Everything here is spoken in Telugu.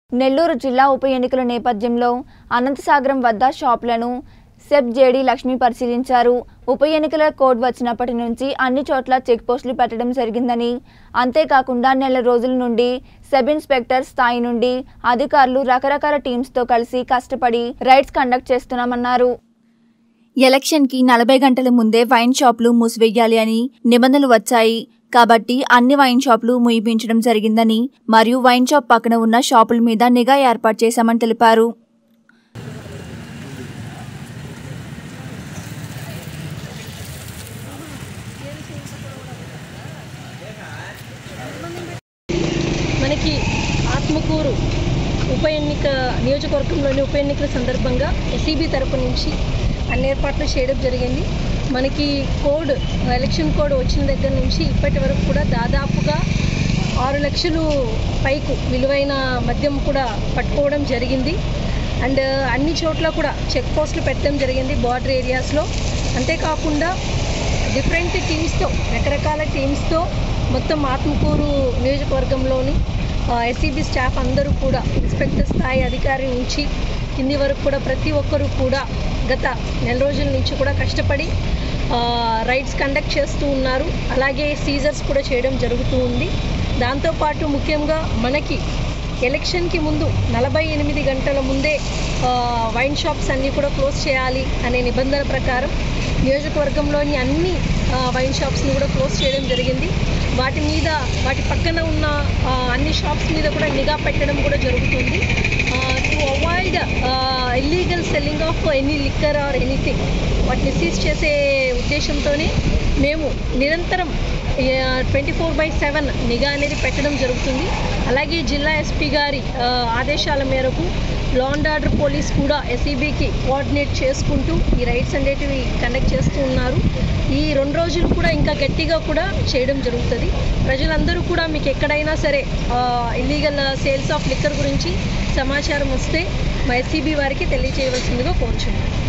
నెల్లూరు జిల్లా ఉప ఎన్నికల నేపథ్యంలో అనంతసాగరం వద్ద షాపులను సెబ్ జేడీ లక్ష్మి పరిశీలించారు ఉప ఎన్నికల కోడ్ వచ్చినప్పటి నుంచి అన్ని చోట్ల చెక్ పోస్టులు పెట్టడం జరిగిందని అంతేకాకుండా నెల రోజుల నుండి సబ్ ఇన్స్పెక్టర్ స్థాయి నుండి అధికారులు రకరకాల టీమ్స్తో కలిసి కష్టపడి రైడ్స్ కండక్ట్ చేస్తున్నామన్నారు ఎలక్షన్కి నలభై గంటల ముందే వైన్ షాపులు మూసివేయాలి అని నిబంధనలు వచ్చాయి కాబట్టి అన్ని వైన్ షాపులు ముయిపించడం జరిగిందని మరియు వైన్ షాప్ పక్కన ఉన్న షాపుల మీద నిఘా ఏర్పాటు చేశామని తెలిపారు మనకి ఆత్మకూరు ఉప ఎన్నిక నియోజకవర్గంలోని ఉప ఎన్నికల సందర్భంగా ఎస్ఈబి తరపు నుంచి అన్ని ఏర్పాట్లు చేయడం జరిగింది మనకి కోడ్ ఎలక్షన్ కోడ్ వచ్చిన దగ్గర నుంచి ఇప్పటి వరకు కూడా దాదాపుగా ఆరు లక్షలు పైకు విలువైన మద్యం కూడా పట్టుకోవడం జరిగింది అండ్ అన్ని చోట్ల కూడా చెక్ పోస్టులు పెట్టడం జరిగింది బార్డర్ ఏరియాస్లో అంతేకాకుండా డిఫరెంట్ టీమ్స్తో రకరకాల టీమ్స్తో మొత్తం ఆత్మకూరు నియోజకవర్గంలోని ఎస్సీబీ స్టాఫ్ అందరూ కూడా ఇన్స్పెక్టర్ స్థాయి అధికారి నుంచి కింది వరకు కూడా ప్రతి ఒక్కరూ కూడా గత నెల రోజుల నుంచి కూడా కష్టపడి రైడ్స్ కండక్ట్ చేస్తూ ఉన్నారు అలాగే సీజర్స్ కూడా చేయడం జరుగుతూ ఉంది దాంతోపాటు ముఖ్యంగా మనకి ఎలక్షన్కి ముందు నలభై ఎనిమిది గంటల ముందే ఆ, వైన్ షాప్స్ అన్నీ కూడా క్లోజ్ చేయాలి అనే నిబంధన ప్రకారం నియోజకవర్గంలోని అన్ని ఆ, వైన్ షాప్స్ని కూడా క్లోజ్ చేయడం జరిగింది వాటి మీద వాటి పక్కన ఉన్న ఆ, అన్ని షాప్స్ మీద కూడా నిఘా పెట్టడం కూడా జరుగుతుంది to avoid illegal selling of any liquor or anything వాటిని సీజ్ చేసే ఉద్దేశంతోనే మేము నిరంతరం ట్వంటీ ఫోర్ బై సెవెన్ నిఘా అనేది పెట్టడం జరుగుతుంది అలాగే జిల్లా ఎస్పీ గారి ఆ, ఆదేశాల మేరకు లా అండ్ ఆర్డర్ పోలీస్ కూడా ఎస్ఈబికి కోఆర్డినేట్ చేసుకుంటూ ఈ రైడ్స్ అనేటివి కండక్ట్ చేస్తూ ఉన్నారు ఈ రెండు రోజులు కూడా ఇంకా గట్టిగా కూడా చేయడం జరుగుతుంది ప్రజలందరూ కూడా మీకు ఎక్కడైనా సరే ఇల్లీగల్ సేల్స్ ఆఫ్ లిక్కర్ గురించి సమాచారం వస్తే మా ఎస్ఈబి వారికి తెలియజేయవలసిందిగా కోరుచున్నాను